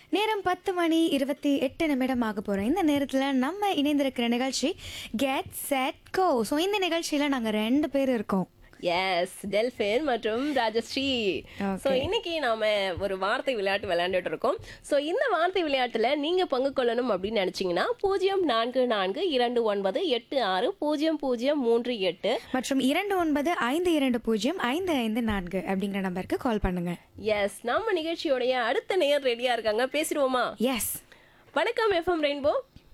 நேரம் பத்து மணி இருபத்தி எட்டு நிமிடம் ஆக போகிறோம் இந்த நேரத்தில் நம்ம இணைந்திருக்கிற நிகழ்ச்சி கெட் செட் கோ ஸோ இந்த நிகழ்ச்சியில் நாங்கள் ரெண்டு பேர் இருக்கோம் எஸ் டெல்ஃபின் மற்றும் ராஜஸ்ரீ Okay. ஸோ இன்னைக்கு நாம ஒரு வார்த்தை விளையாட்டு விளையாண்டுட்டு இருக்கோம் ஸோ இந்த வார்த்தை விளையாட்டுல நீங்க பங்கு கொள்ளணும் அப்படின்னு நினைச்சீங்கன்னா பூஜ்ஜியம் நான்கு நான்கு இரண்டு ஒன்பது எட்டு ஆறு பூஜ்ஜியம் பூஜ்ஜியம் மூன்று எட்டு மற்றும் இரண்டு ஒன்பது ஐந்து இரண்டு பூஜ்ஜியம் ஐந்து ஐந்து நான்கு அப்படிங்கிற நம்பருக்கு கால் பண்ணுங்க எஸ் நம்ம நிகழ்ச்சியோடைய அடுத்த நேர் ரெடியா இருக்காங்க பேசிடுவோமா எஸ் வணக்கம் எஃப்எம் ரெயின்போ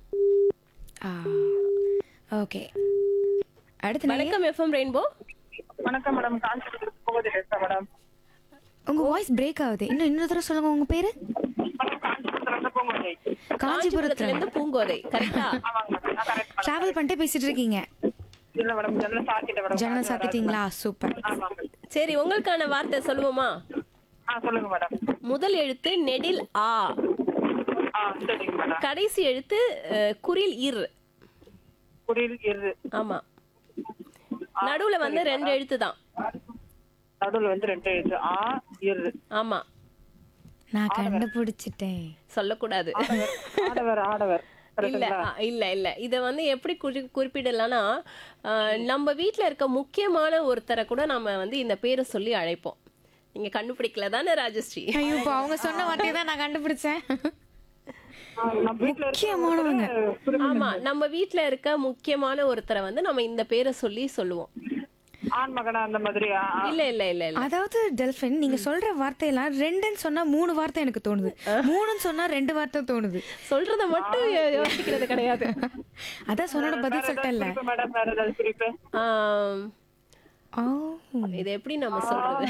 ஓகே அடுத்த நேயர் வணக்கம் எஃப்எம் ரெயின்போ வணக்கம் மேடம் காஞ்சிபுரம் போகுது பேசுறேன் மேடம் உங்க வாய்ஸ் பிரேக் ஆகுது இன்னும் இன்னொரு தடவை சொல்லுங்க உங்க பேரு மேடம் காஞ்சிபுரத்துல இருந்து போகுது காஞ்சிபுரத்துல காஞ்சிபுரத்துல இருந்து பூங்கோதை கரெக்டா ஆமாங்க மேடம் நான் கரெக்ட் டிராவல் பண்ணிட்டு பேசிட்டு இருக்கீங்க இல்ல மேடம் ஜன்னல் சாத்திட்டேன் மேடம் ஜன்னல் சாத்திட்டீங்களா சூப்பர் ஆமாங்க சரி உங்களுக்கான வார்த்தை சொல்லுவோமா ஆ சொல்லுங்க மேடம் முதல் எழுத்து நெடில் ஆ ஆ சரிங்க மேடம் கடைசி எழுத்து அஹ், குரில் இர் குடியில் இரு ஆமா நடுவுல வந்து ரெண்டு எழுத்து தான் நடுவுல வந்து ரெண்டு எழுத்து ஆ இரு ஆமா நான் கண்டுபிடிச்சிட்டேன் சொல்லக்கூடாது ஆடவர் ஆடவர் இல்ல அ, இல்ல இல்ல இத வந்து எப்படி குறி- குறிப்பிடலாம்னா அஹ், நம்ம வீட்ல இருக்க முக்கியமான ஒருத்தரை கூட நம்ம வந்து இந்த பேரை சொல்லி அழைப்போம் நீங்க கண்டுபிடிக்கல தானே ராஜஸ்ரீ ஐயோ இப்போ அவங்க சொன்ன வார்த்தையை தான் நான் கண்டுபிடிச்சேன் நம்ம வீட்டுல முக்கியமானவங்க ஆமா நம்ம வீட்ல இருக்க முக்கியமான ஒருத்தரை வந்து நம்ம இந்த பேரை சொல்லி சொல்லுவோம் ஆண் மகனா அந்த மாதிரி ஆ, ஆ. இல்ல இல்ல இல்ல இல்ல அதாவது டெல்பின் நீங்க சொல்ற வார்த்தையெல்லாம் ரெண்டுன்னு சொன்னா மூணு வார்த்தை எனக்கு தோணுது மூணுன்னு சொன்னா ரெண்டு வார்த்தை தோணுது சொல்றத மட்டும் யோ- யோசிக்கிறது கிடையாது அதான் சொன்னோட பதில் சொல்லிட்டேன்ல குறிப்பு மேடம் வேற ஏதாவது குறிப்பு ஆம், ஓ இது எப்படி நம்ம சொல்றது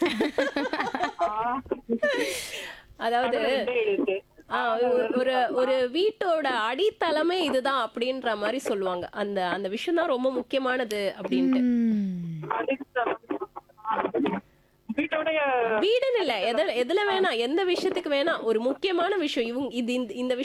ஆ, அதாவது ரெண்டே எழுத்து ஆ, ஒரு- ஒரு ஒரு வீட்டோட அடித்தளமே இதுதான் அப்படின்ற மாதிரி சொல்லுவாங்க அந்த அந்த விஷயம் தான் ரொம்ப முக்கியமானது அப்படின்ட்டு ம். அடித்தளம். வீட்டோடைய வீடுன்னு இல்ல எது எதுல வேணா எந்த விஷயத்துக்கு வேணா ஒரு முக்கியமான விஷயம் இவங்க இது இந்த- இந்த விஷயம்